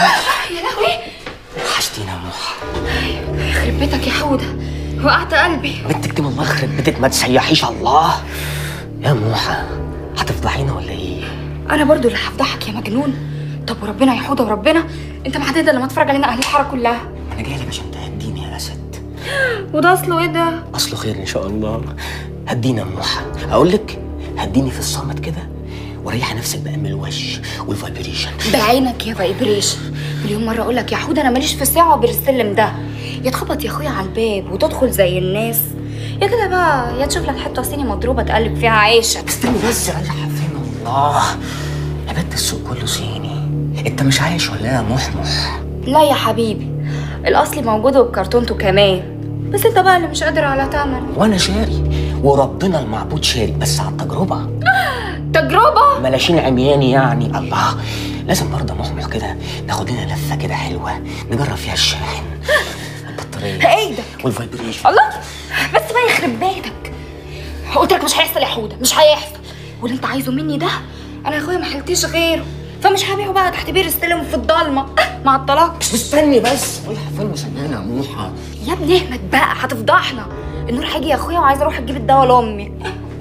يا لهوي وحشتينا يا موحة يخرب بيتك يا حوده وقعت قلبي بنتك دي الله يخرب بيتك ما تسيحيش الله يا موحة هتفضحينا ولا ايه؟ انا برضو اللي هفضحك يا مجنون طب وربنا يا حوده وربنا انت محدده لما اتفرج علينا اهل الحاره كلها انا جاي لك عشان تهديني يا اسد وده اصله ايه ده اصله خير ان شاء الله هدينا يا موحة اقول لك هديني في الصمت كده وريحي نفسك بقى من الوش والفايبريشن بعينك يا فايبريشن مليون مره اقول لك يا حوده انا ماليش في الساعه وبر السلم ده يا تخبط يا اخويا على الباب وتدخل زي الناس يا كده بقى يا تشوف لك حته صيني مضروبه تقلب فيها عيشك استني بس ريح فين الله يا بنت السوق كله صيني انت مش عايش ولا ايه يا محمح لا يا حبيبي الاصلي موجود وبكرتونته كمان بس انت بقى اللي مش قادر على تمن وانا شاري وربنا المعبود شاري بس على التجربه تجربه ملاشين عمياني يعني الله لازم برضه محمح كده ناخد لنا لفه كده حلوه نجرب فيها الشاحن البطاريه ايه ده والفايبريشن الله بس بقى يخرب بيتك قلت لك مش هيحصل يا حوده مش هيحصل واللي انت عايزه مني ده انا يا اخويا ما حلتش غيره فمش هبيعه بقى تحت بير السلم في الضلمه مع الطلاق استني بس رايحه فين مسنانه يا موحه يا ابني اهمت بقى هتفضحنا النور هيجي يا اخويا وعايزه اروح اجيب الدواء لامي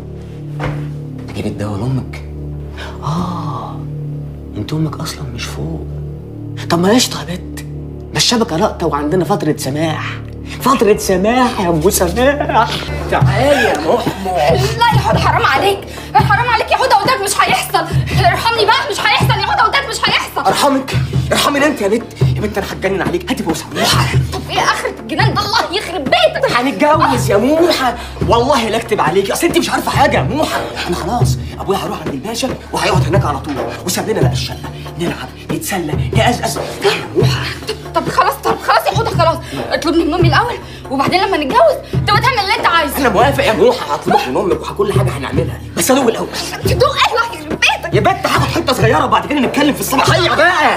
تجيب الدواء لامك اه انت امك اصلا مش فوق طب ما قشطه يا بت ما الشبكه لقطه وعندنا فتره سماح فترة سماح يا ابو سماح تعالي يا محمح لا يا حوده حرام عليك حرام عليك يا حوده قلت لك مش هيحصل ارحمني بقى مش هيحصل يا حوده قلت لك مش هيحصل ارحمك ارحمني انت يا بت يا بت انا هتجنن عليك هاتي بوسه موحه طب ايه اخرة الجنان ده الله يخرب بيتك هنتجوز يا موحه والله لا اكتب عليكي اصل انت مش عارفه حاجه يا موحه انا خلاص ابويا هيروح عند الباشا وهيقعد هناك على طول وساب لنا بقى الشقه نلعب نتسلى نقزقز يا موحه طب خلاص طب خلاص يا حوده خلاص اطلبني من امي الاول وبعدين لما نتجوز تبقى تعمل اللي انت عايزه انا موافق يا موحه هطلبك من امك وكل حاجه هنعملها بس ادوق الاول تدوق ايه الله يخرب بيتك يا بت هاخد حته صغيره وبعد كده نتكلم في الصلاحيه بقى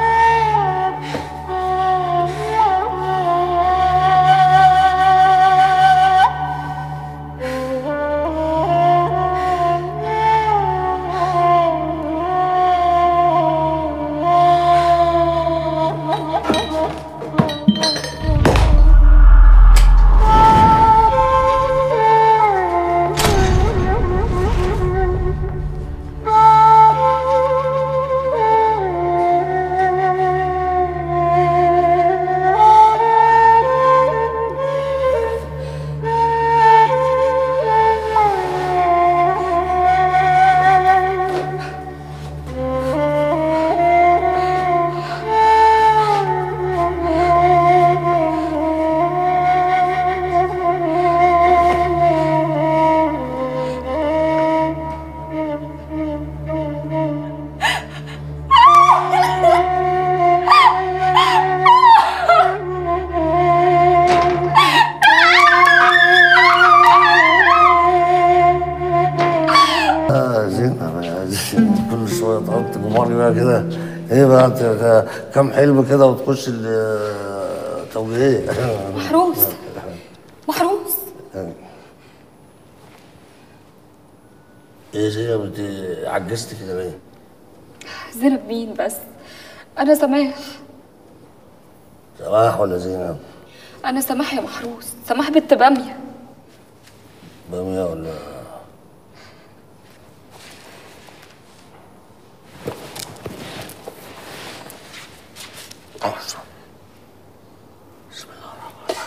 آه زينة يا زين كل شوية تحط جمهوري بقى كده ايه بقى انت ك- كام حلم كده وتخش التوجيهية محروس محروس ايه زينب انت عجزت كده ليه؟ زينب مين بس انا سماح سماح ولا زينب؟ انا سماح يا محروس سماح بنت باميه بامية ولا أحسن. بسم الله الرحمن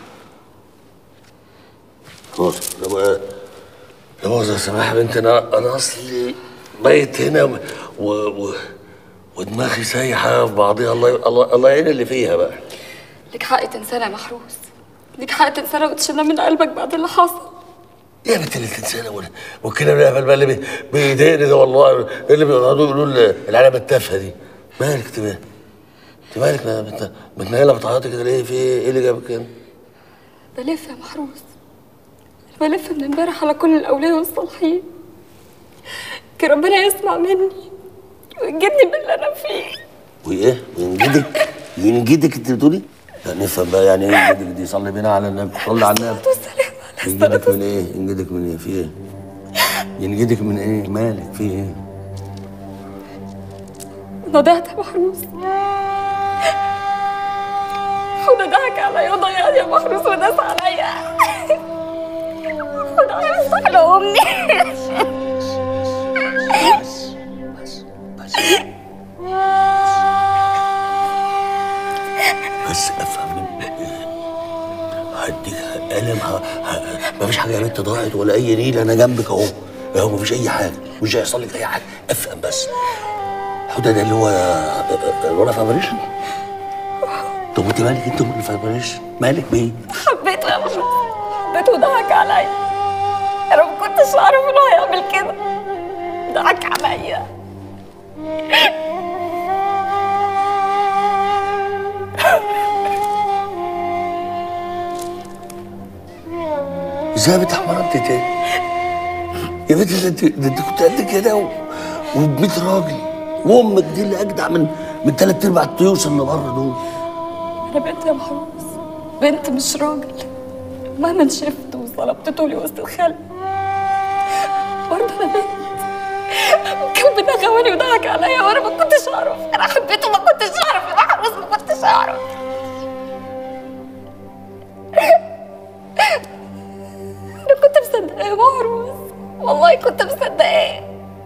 الرحيم خلاص ده بقى لا مؤاخذة يا سماح يا بنت انا انا اصلي بيت هنا و... و... ودماغي سايحه في بعضيها الله الله الله يعين اللي فيها بقى ليك حق تنسانا يا محروس ليك حق تنسانا وتشيلنا من قلبك بعد اللي حصل يا بنت اللي تنسانا ولا- والكلام الهبل بقى اللي بي- بيضايقني ده والله اللي بيقعدوا يقولوا ال- العلامه التافهه دي مالك انت مالك؟ انت مالك ما- بت- متنيله بتعيطي كده ليه في ايه ايه اللي جابك هنا؟ بلف يا محروس بلف من امبارح على كل الاولياء والصالحين كان ربنا يسمع مني ويجدني باللي انا فيه وايه؟ وينجدك ينجدك انت بتقولي؟ لا نفهم بقى يعني ايه ينجدك دي صلي بينا على النبي صلي على النبي والسلام على ينجدك من ايه؟ ينجدك من ايه؟ في ايه؟ ينجدك من ايه؟ مالك في ايه؟ نضعت يا محروس حوده ضحك عليا وضيع يا محروس وداس عليا حوده عايز على امي بس افهم منك ايه هديك قلم ه... ه... مفيش حاجه يا بنت ضاعت ولا اي نيل انا جنبك اهو اهو مفيش اي حاجه مش هيحصل لك اي حاجه افهم بس حوده ده اللي هو الولا فابريشن طب انت مالك انت من فابريشن مالك بيه حبيته يا محروس حبيته وضحك عليا انا ما كنتش اعرف انه هيعمل كده ضحك عليا ازاي بتحمرت تاني يا بنت ده انت ده انت كنت قد كده و... وب راجل وامك دي اللي اجدع من من ثلاث ارباع الطيوس اللي بره دول انا بنت يا محروس بنت مش راجل مهما شفت وطلبت طولي وسط الخلق برضه انا بنت كان بينغوني وضحك عليا وانا ما كنتش اعرف انا حبيته ما كنتش اعرف يا محروس ما كنتش اعرف انا كنت مصدقاه يا محروس والله كنت مصدقاه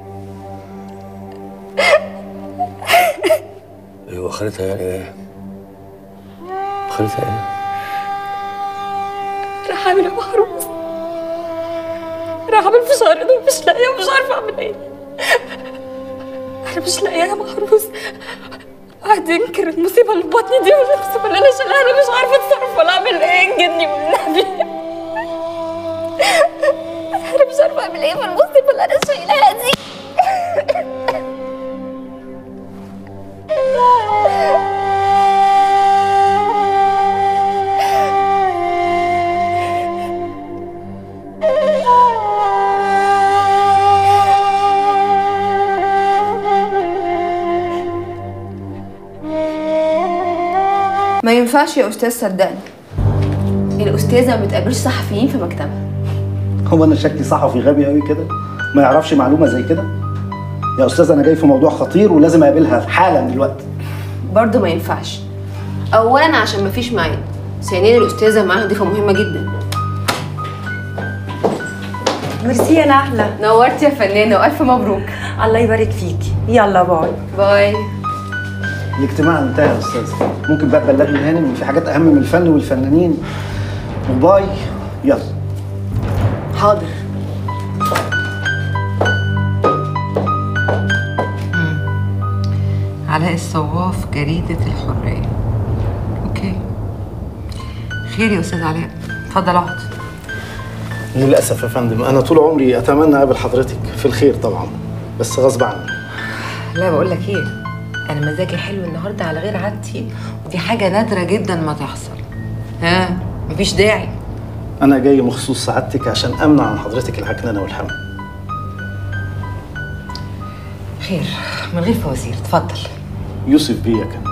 ايوه خالتها يعني ايه خالتها ايه انا حامل يا محروس انا حامل في شهر ده مش لاقيه ومش عارفه اعمل ايه انا مش لاقيه يا محروس قاعد ينكر المصيبه اللي في بطني دي ولا المصيبه اللي انا شايلها انا مش عارفه اتصرف ولا اعمل ايه انجدني والنبي انا مش عارفه اعمل ايه في المصيبه اللي انا شايلها دي ما ينفعش يا استاذ صدقني الاستاذه ما بتقابلش صحفيين في مكتبها هو انا شكلي صحفي غبي قوي كده ما يعرفش معلومه زي كده يا استاذ انا جاي في موضوع خطير ولازم اقابلها حالا دلوقتي برضه ما ينفعش اولا عشان ما فيش ميعاد ثانيا الاستاذه معاها ضيفه مهمه جدا ميرسي يا نحلة نورتي يا فنانه والف مبروك الله يبارك فيكي يلا باي باي الاجتماع انتهى يا استاذ ممكن بقى تبلغني هانم ان في حاجات اهم من الفن والفنانين وباي يلا حاضر علاء الصواف جريدة الحرية اوكي خير يا استاذ علاء اتفضل اقعد للاسف يا فندم انا طول عمري اتمنى اقابل حضرتك في الخير طبعا بس غصب عني لا بقول لك ايه انا مزاجي حلو النهارده على غير عادتي ودي حاجه نادره جدا ما تحصل ها مفيش داعي انا جاي مخصوص سعادتك عشان امنع عن حضرتك العكننه والهم خير من غير فوازير اتفضل يوسف بيه كان